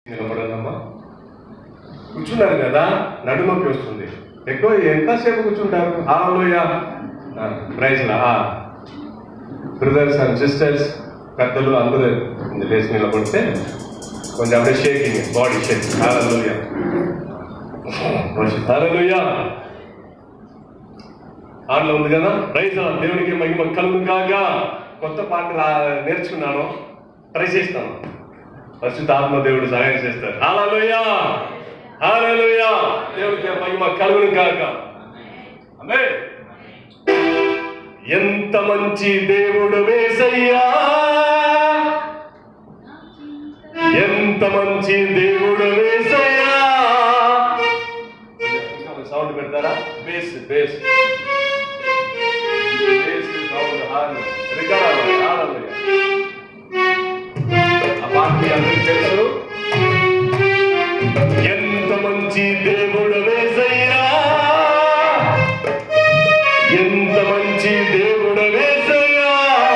నిలబడాలమ్మా కూర్చున్నారు కదా నడుమొప్పి వస్తుంది ఎక్కువ ఎంతసేపు కూర్చుంటారు ఆలోయ ప్రైజ్లా బ్రదర్స్ అండ్ సిస్టర్స్ పెద్దలు అందరూ లేచి నిలబడితే కొంచెం అప్పుడే షేకింగ్ బాడీ షేక్ హాలలోయ హాలలోయ ఆటలో ఉంది కదా ప్రైజ్ దేవునికి మహిమ కలుగు కాగా కొత్త పాట రా- నేర్చుకున్నాను ట్రై చేస్తాను పరిశుద్ధ ఆత్మ దేవుడు సహాయం చేస్తారు హాలలోయ హాలలోయ దేవుడికి మహిమ కలుగును కాక అమే ఎంత మంచి దేవుడు వేసయ్యా ఎంత మంచి దేవుడు వేసయ్యా సౌండ్ పెడతారా bass bass bass sound horn record అవ్వాలి హాలలోయ ఆ పాట మీ అందరికీ తెలుసు ఎంత మంచి దేవుడు వేసయ్యా ఎంత మంచి దేవుడు వేసయ్యా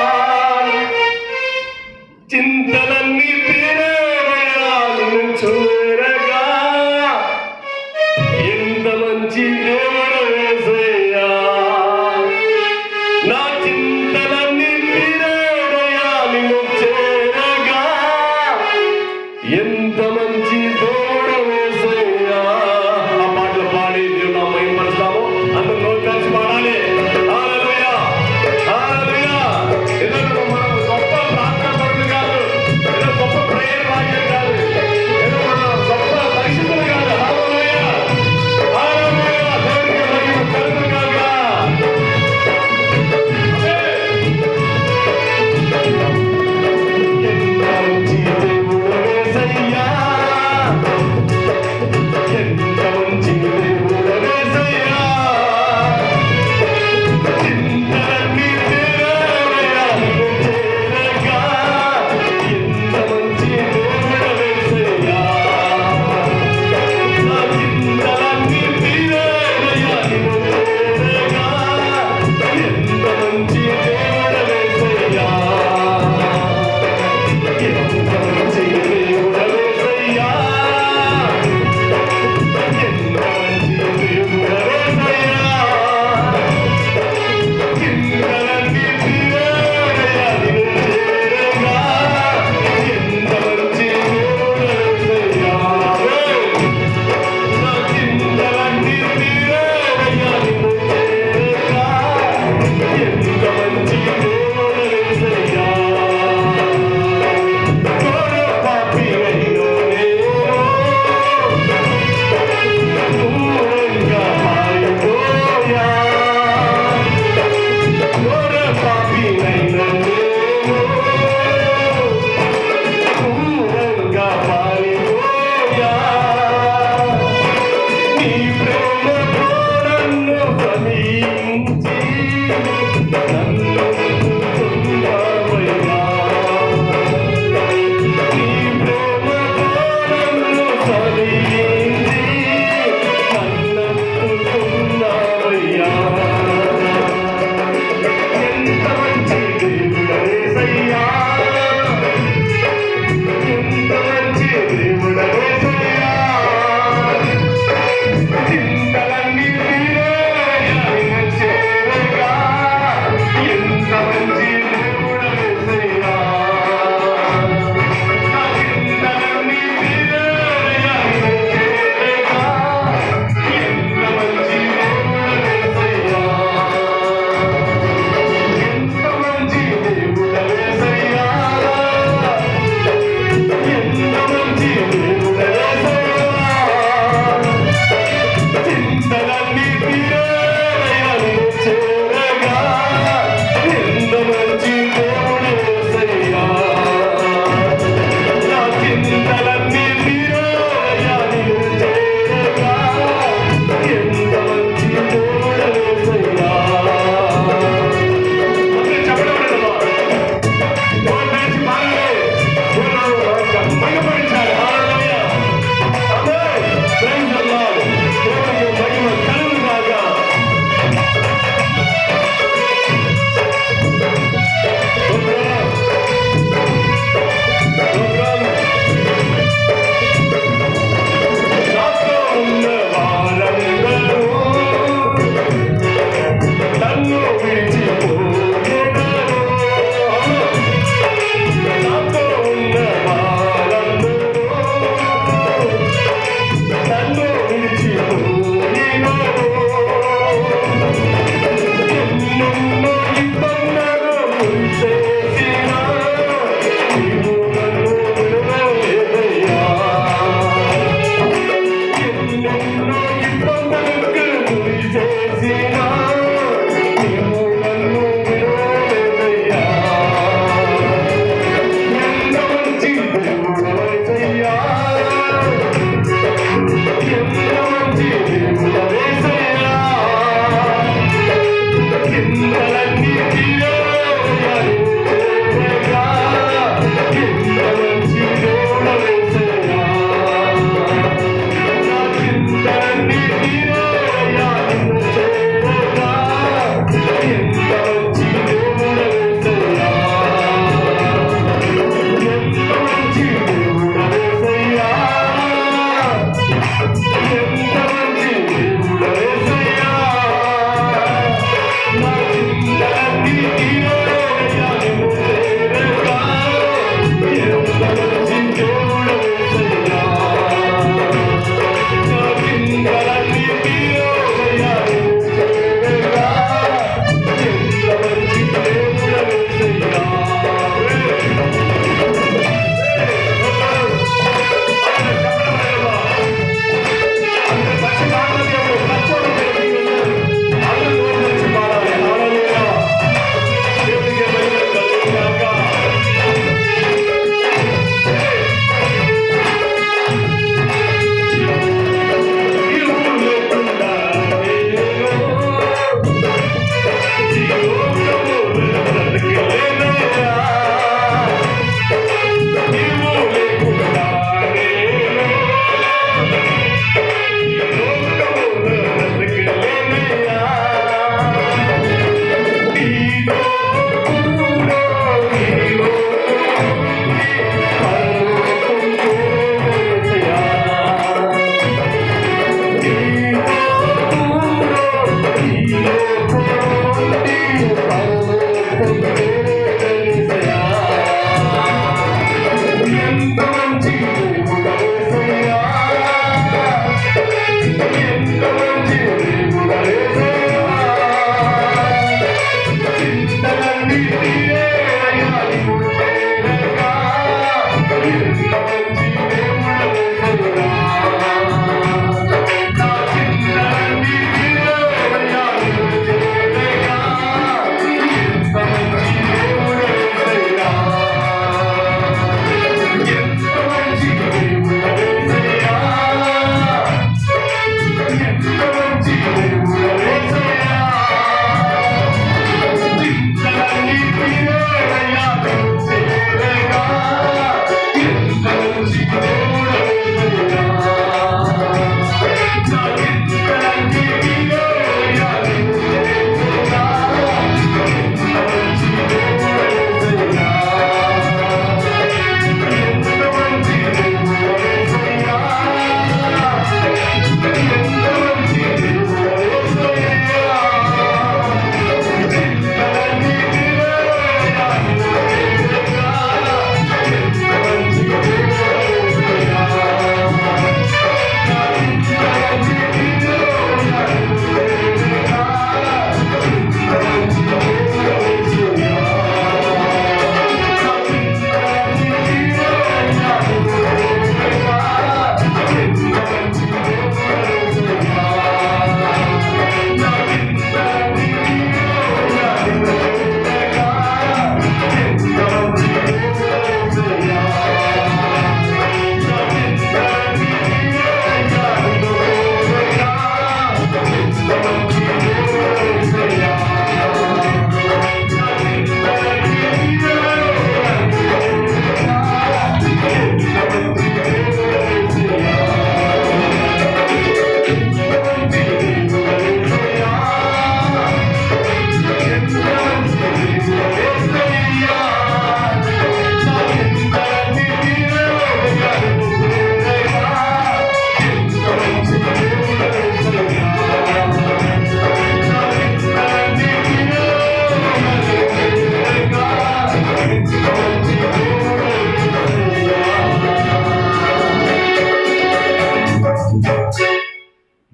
చింతలన్నీ తీరేవయాలను చూరగా ఎంత మంచి దేవుడు వేసయ్యా నా చింతలన్నీ తీరేవయాలను చేరగా ఎంత మంచి దేవుడు వేసయ్యా ఆ పాటలు పాడి దేవుడు మహిమపరుస్తాము అందరూ నోరు కలిసి పాడాలి హల్లెలూయా హల్లెలూయా ఏదో మనం గొప్ప ప్రార్థన పరులు కాదు ఏదో గొప్ప ప్రేయర్ వాక్యం కాదు ఏదో మన గొప్ప పరిశుద్ధులు కాదు హల్లెలూయా హల్లెలూయా దేవునికి మహిమ కలుగును గాక ఆమేన్ ఎంత మంచి దేవుడు వేసయ్యా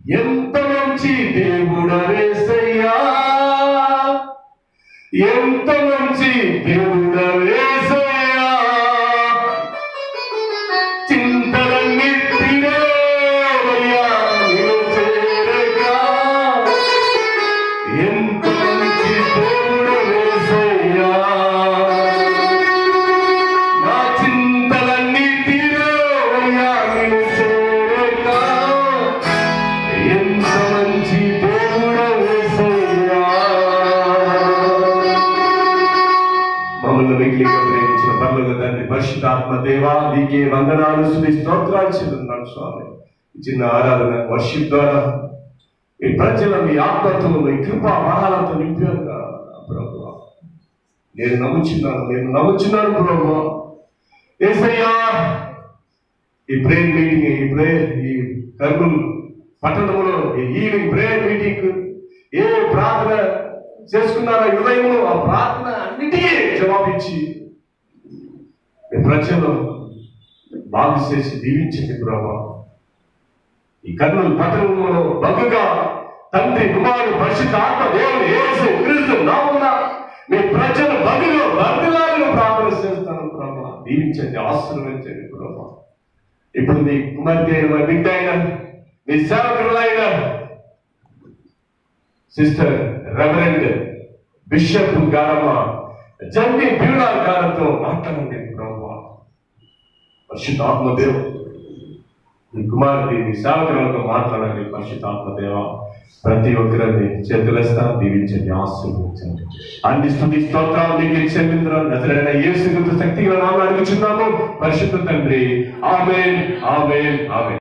ఎంత మంచి దేవుడవేసయ్యా ఎంత మంచి దేవుడవేసయ్యా చింతలన్నీ తీరేవయ్యా నీవు చేరగా ఎంత మంచి దేవుడవేసయ్యా నా చింతలన్నీ తీరేవయ్యా నీవు చేరగా ఎంత మంచి దేవుడవేసయ్యా మమ్మల్ని మిగిలిగా ప్రేమించిన పర్లోక తండ్రి పరిశుద్ధాత్మ దేవా నీకే వందనాలు స్థుతి స్తోత్రాలు చెల్లిస్తున్నాను స్వామి ఈ చిన్న ఆరాధన వర్షిప్ ద్వారా మీ ప్రజల మీ ఆత్మతో మీ కృప వరాలతో నింపారు ప్రభు నేను నమ్ముచున్నాను నేను నమ్ముచున్నాను ప్రభు ఏసయ్యా ఈ ప్రేయర్ మీటింగ్ ఈ ప్రేయర్ ఈ కర్నూలు పట్టణంలో ఈ ఈవినింగ్ ప్రేయర్ మీటింగ్ ఏ ప్రార్థన చేసుకున్నారో హృదయంలో ఆ ప్రార్థన అన్నిటికీ జవాబిచ్చి మీ ప్రజలు బాగు చేసి దీవించండి ప్రభా ఈ కర్నూలు పట్టణంలో బగ్గుగా తండ్రి కుమారుడు పరిశుద్ధ ఆత్మ దేవుడు యేసు క్రీస్తు నామమున మీ ప్రజలు బగ్గులో వర్ధిల్లాలని ప్రార్థన చేస్తాను ప్రభా దీవించండి ఆశీర్వదించండి ప్రభా ఇప్పుడు మీ కుమార్తె అయిన మా బిడ్డ అయిన మీ సేవకులైన సిస్టర్ రెవరెండ్ బిషప్ గారమ్మ జంటి బ్యూడా గారితో మాట్లాడండి ప్రభు పరిశుద్ధాత్మదేవ్ మీ కుమారుడి మీ సేవకులతో మాట్లాడండి పరిశుద్ధాత్మదేవ ప్రతి ఒక్కరిని చేతులేస్తా దీవించండి ఆశీర్వదించండి అన్ని స్థుతి స్తోత్రాలు మీకు చెల్లించడం నజరైన యేసు శక్తిగా నామం అడుగుచున్నాము పరిశుద్ధ తండ్రి ఆమెన్ ఆమెన్ ఆమెన్